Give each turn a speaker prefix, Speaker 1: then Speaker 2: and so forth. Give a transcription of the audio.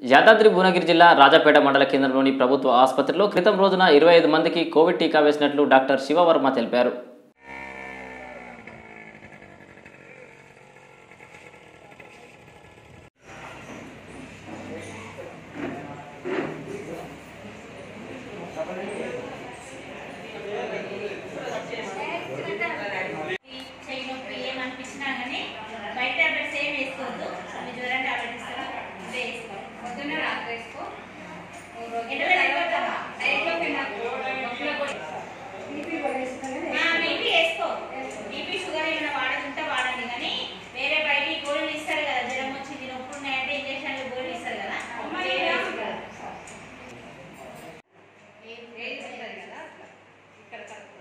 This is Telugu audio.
Speaker 1: యాదాద్రి భువనగిరి జిల్లా రాజాపేట మండల కేంద్రంలోని ప్రభుత్వ ఆసుపత్రిలో క్రితం రోజున ఇరవై ఐదు మందికి కోవిడ్ టీకా వేసినట్లు డాక్టర్ శివవర్మ తెలిపారు
Speaker 2: చెయ్యి నొప్పి ఏమనిపించినా కానీ బయట టాబ్లెట్స్ ఏం వేసుకోవద్దు మీ జ్వరం టాబ్లెట్ ఇస్తారా అదే వేసుకో పొద్దున్న రాత్రి వేసుకో ఎనభై అయిపోతామా బీపీ వేసుకో బీపీ షుగర్ ఏమైనా వాడకుంటే వాడండి కానీ వేరే బయట గోళీలు ఇస్తారు కదా జ్వరం వచ్చింది నొప్పి ఉన్నాయంటే ఇంజక్షన్లు గోళీలు ఇస్తారు కదా ఇక్కడ కరెక్ట్